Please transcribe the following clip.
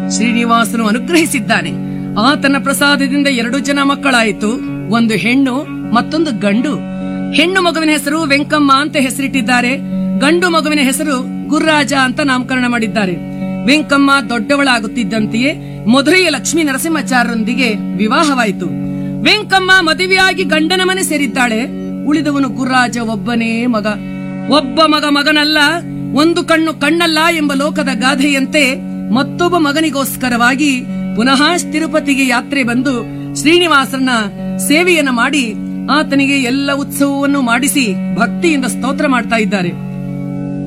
ಶ್ರೀನಿವಾಸನು ಅನುಗ್ರಹಿಸಿದ್ದಾನೆ ಆತನ ಪ್ರಸಾದದಿಂದ ಎರಡು ಜನ ಮಕ್ಕಳಾಯಿತು ಒಂದು ಹೆಣ್ಣು ಮತ್ತೊಂದು ಗಂಡು ಹೆಣ್ಣು ಮಗುವಿನ ಹೆಸರು ವೆಂಕಮ್ಮ ಅಂತ ಹೆಸರಿಟ್ಟಿದ್ದಾರೆ ಗಂಡು ಮಗುವಿನ ಹೆಸರು ಗುರ್ರಾಜ ಅಂತ ನಾಮಕರಣ ಮಾಡಿದ್ದಾರೆ ವೆಂಕಮ್ಮ ದೊಡ್ಡವಳಾಗುತ್ತಿದ್ದಂತೆಯೇ ಮಧುರೆಯ ಲಕ್ಷ್ಮೀ ನರಸಿಂಹಾಚಾರ್ಯರೊಂದಿಗೆ ವಿವಾಹವಾಯಿತು ವೆಂಕಮ್ಮ ಮದುವೆಯಾಗಿ ಗಂಡನ ಮನೆ ಸೇರಿದ್ದಾಳೆ ಉಳಿದವನು ಗುರ್ರಾಜ ಒಬ್ಬನೇ ಮಗ ಒಬ್ಬ ಮಗ ಮಗನಲ್ಲ ಒಂದು ಕಣ್ಣು ಕಣ್ಣಲ್ಲ ಎಂಬ ಲೋಕದ ಗಾದೆಯಂತೆ ಮತ್ತೊಬ್ಬ ಮಗನಿಗೋಸ್ಕರವಾಗಿ ಪುನಃ ತಿರುಪತಿಗೆ ಯಾತ್ರೆ ಬಂದು ಶ್ರೀನಿವಾಸನ ಸೇವೆಯನ್ನ ಮಾಡಿ ಆತನಿಗೆ ಎಲ್ಲ ಉತ್ಸವವನ್ನು ಮಾಡಿಸಿ ಭಕ್ತಿಯಿಂದ ಸ್ತೋತ್ರ ಮಾಡ್ತಾ ಇದ್ದಾರೆ